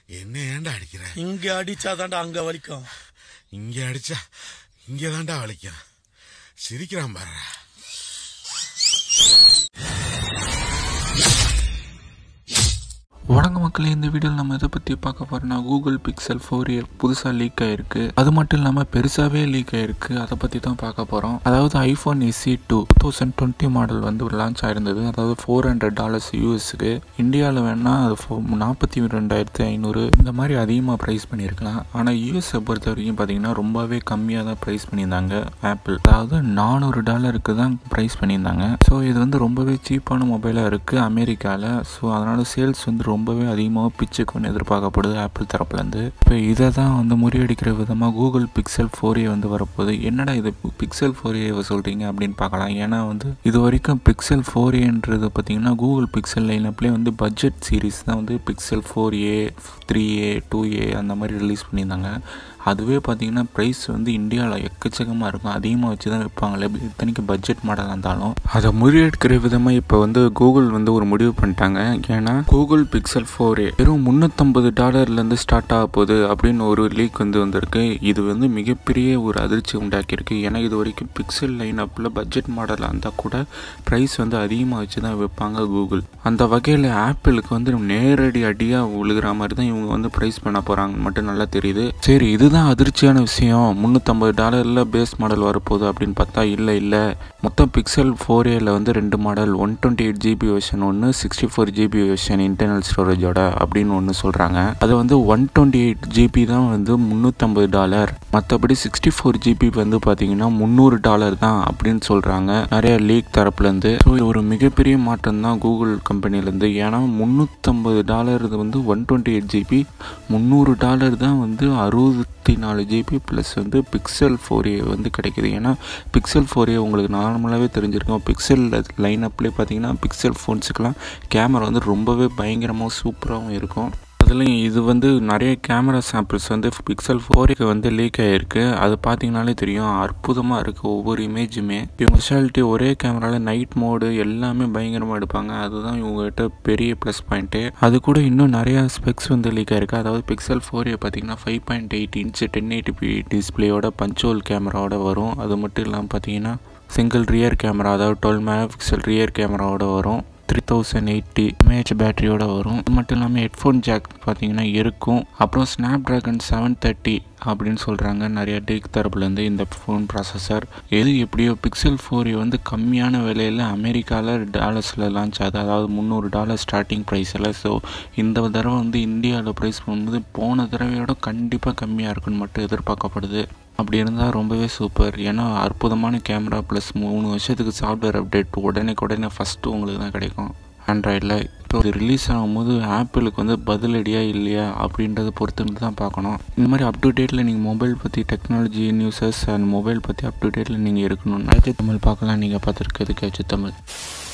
என்ன ஏன்டா அடிக்கிற இங்க அடிச்சாதான்டா அங்க வலிக்கும் இங்க அடிச்சா இங்க தான்டா வலிக்கும் சிரிக்கிறான் பாரு வணக்கம் மக்களே இந்த வீடியோவில் நம்ம எதை பற்றி பார்க்க போகிறோம்னா கூகுள் பிக்சல் ஃபோர் இயர் புதுசாக லீக் ஆயிருக்கு அது மட்டும் இல்லாமல் பெருசாகவே லீக் ஆயிருக்கு அதை பற்றி தான் பார்க்க போகிறோம் அதாவது iPhone SE two two thousand twenty model வந்து லான்ச் ஆயிருந்தது அதாவது ஃபோர் ஹண்ட்ரட் டாலர்ஸ் யூஎஸ்க்கு இந்தியாவில் வேணால் அது நாற்பத்தி ரெண்டாயிரத்தி ஐநூறு இந்த மாதிரி அதிகமாக ப்ரைஸ் பண்ணியிருக்கலாம் ஆனால் யூஎஸை பொறுத்த வரைக்கும் பார்த்தீங்கன்னா ரொம்பவே கம்மியாக தான் ப்ரைஸ் பண்ணியிருந்தாங்க ஆப்பிள் அதாவது நானூறு டாலருக்கு தான் ப்ரைஸ் பண்ணியிருந்தாங்க ஸோ இது வந்து ரொம்பவே சீப்பான மொபைலாக இருக்குது அமெரிக்காவில் ஸோ அதனால் சேல்ஸ் வந்து ரொம்பவே அதிகமாக பிச்சுக்குன்னு எதிர்பார்க்கப்படுது ஆப்பிள் தரப்புலேருந்து இப்போ இதை தான் வந்து முறியடிக்கிற விதமாக கூகுள் பிக்சல் ஃபோர் ஏ வந்து வரப்போகுது என்னடா இது பிக்சல் ஃபோர் ஏவை சொல்கிறீங்க அப்படின்னு பார்க்கலாம் ஏன்னா வந்து இது வரைக்கும் பிக்சல் ஃபோர் ஏன்றது பார்த்தீங்கன்னா கூகுள் பிக்சல் லைனப்லேயே வந்து பட்ஜெட் சீரிஸ் தான் வந்து Pixel four A three A two A அந்த மாதிரி ரிலீஸ் பண்ணியிருந்தாங்க அதுவே பார்த்தீங்கன்னா ப்ரைஸ் வந்து இந்தியாவில் எக்கச்சக்கமாக இருக்கும் அதிகமாக வச்சு தான் விற்பாங்களே இத்தனைக்கு பட்ஜெட் மாடலாக இருந்தாலும் அதை முறியடிக்கிற விதமாக இப்போ வந்து கூகுள் வந்து ஒரு முடிவு பண்ணிட்டாங்க ஏன்னா கூகுள் பிக்சல் ஃபோர் வெறும் முந்நூற்றம்பது டாலர்லேருந்து ஸ்டார்ட் ஆக போகுது அப்படின்னு ஒரு லீக் வந்து வந்திருக்கு இது வந்து மிகப்பெரிய ஒரு அதிர்ச்சி உண்டாக்கியிருக்கு ஏன்னா இது வரைக்கும் பிக்சல் லைன் அப்பில் பட்ஜெட் மாடலாக இருந்தால் கூட ப்ரைஸ் வந்து அதிகமாக வச்சு தான் விற்பாங்க கூகுள் அந்த வகையில் ஆப்பிளுக்கு வந்து நேரடி அடியாக விழுகிற மாதிரி தான் இவங்க வந்து ப்ரைஸ் பண்ண போகிறாங்கன்னு மட்டும் நல்லா தெரியுது சரி இதுதான் அதிர்ச்சியான விஷயம் முந்நூற்றம்பது டாலரில் பேஸ் மாடல் வரப்போகுது அப்படின்னு பார்த்தா இல்லை இல்லை மொத்தம் பிக்சல் ஃபோர் ஏல வந்து ரெண்டு model one twenty eight GB version ஒன்று sixty four GB version internal ஸ்டோரேஜோட அப்படின்னு ஒன்று சொல்கிறாங்க அது வந்து ஒன் டுவெண்ட்டி எயிட் ஜிபி தான் வந்து முந்நூற்றம்பது டாலர் மற்றபடி சிக்ஸ்டி ஃபோர் ஜிபி வந்து பார்த்தீங்கன்னா முந்நூறு டாலர் தான் அப்படின்னு சொல்கிறாங்க நிறைய லீக் தரப்புலேருந்து ஸோ இது ஒரு மிகப்பெரிய மாற்றம் தான் கூகுள் கம்பெனிலேருந்து ஏன்னா முந்நூற்றம்பது டாலர் இது வந்து ஒன் டுவெண்ட்டி எயிட் ஜிபி முந்நூறு டாலர் தான் வந்து அறுபத்தி நாலு ஜிபி ப்ளஸ் வந்து பிக்சல் ஃபோர் ஏ வந்து கிடைக்குது ஏன்னா பிக்சல் ஃபோர் ஏ உங்களுக்கு நார்மலாகவே தெரிஞ்சிருக்கும் பிக்சல் லைன் அப்லேயே பார்த்தீங்கன்னா பிக்சல் ஃபோன்ஸுக்கெல்லாம் கேமரா வந்து ரொம்பவே பயங்கரமாக சூப்பராகவும் இருக்கும் அதுலேயும் இது வந்து நிறைய கேமரா சாம்பிள்ஸ் வந்து பிக்சல் ஃபோருக்கு வந்து லீக் ஆகிருக்கு அது பார்த்தீங்கனாலே தெரியும் அற்புதமாக இருக்குது ஒவ்வொரு இமேஜுமே இவங்க ஸ்பெஷாலிட்டி ஒரே கேமராவில் நைட் மோடு எல்லாமே பயங்கரமாக எடுப்பாங்க அதுதான் இவங்ககிட்ட பெரிய ப்ளஸ் பாயிண்ட்டு அது கூட இன்னும் நிறையா ஸ்பெக்ஸ் வந்து லீக் ஆகிருக்கு அதாவது பிக்சல் ஃபோர் பார்த்தீங்கன்னா five point eight inch ten eighty P டிஸ்பிளேயோட பஞ்சோல் கேமராவோட வரும் அது மட்டும் இல்லாமல் பார்த்தீங்கன்னா சிங்கிள் ரியர் கேமரா அதாவது டுவெல் மெகா பிக்சல் ரியர் கேமராவோட வரும் த்ரீ தௌசண்ட் எயிட்டி எம்ஏஹெச் பேட்டரியோட வரும் அது மட்டும் இல்லாமல் ஹெட்ஃபோன் ஜாக் பார்த்தீங்கன்னா இருக்கும் அப்புறம் ஸ்னாப் ட்ராகன் செவன் தேர்ட்டி அப்படின்னு சொல்கிறாங்க நிறைய டேக் தரப்புலேருந்து இந்த ஃபோன் ப்ராசஸர் எது எப்படியோ பிக்சல் ஃபோர் வந்து கம்மியான விலையில் அமெரிக்காவில் டாலர்ஸில் லான்ச் ஆகுது அதாவது முந்நூறு டாலர் ஸ்டார்டிங் ப்ரைஸில் ஸோ இந்த தடவை வந்து இந்தியாவில் ப்ரைஸ் பண்ணும்போது போன தடவையோட கண்டிப்பாக கம்மியாக இருக்குன்னு மட்டும் எதிர்பார்க்கப்படுது அப்படி இருந்தால் ரொம்பவே சூப்பர் ஏன்னா அற்புதமான கேமரா ப்ளஸ் மூணு வருஷத்துக்கு சாஃப்ட்வேர் அப்டேட் உடனே உடனே ஃபஸ்ட்டு உங்களுக்கு தான் கிடைக்கும் ஆண்ட்ராய்டில் இப்போ இது ரிலீஸ் ஆகும்போது ஆப்பிளுக்கு வந்து பதிலடியா இல்லையா அப்படின்றத பொறுத்துன்னு தான் பார்க்கணும் இந்த மாதிரி அப் டு டேட்டில் நீங்கள் மொபைல் பற்றி டெக்னாலஜி நியூஸஸ் அண்ட் மொபைல் பற்றி அப் டு டேட்டில் நீங்கள் இருக்கணும் தமிழ் பார்க்கலாம் நீங்கள் பார்த்துருக்கிறதுக்கு தமிழ்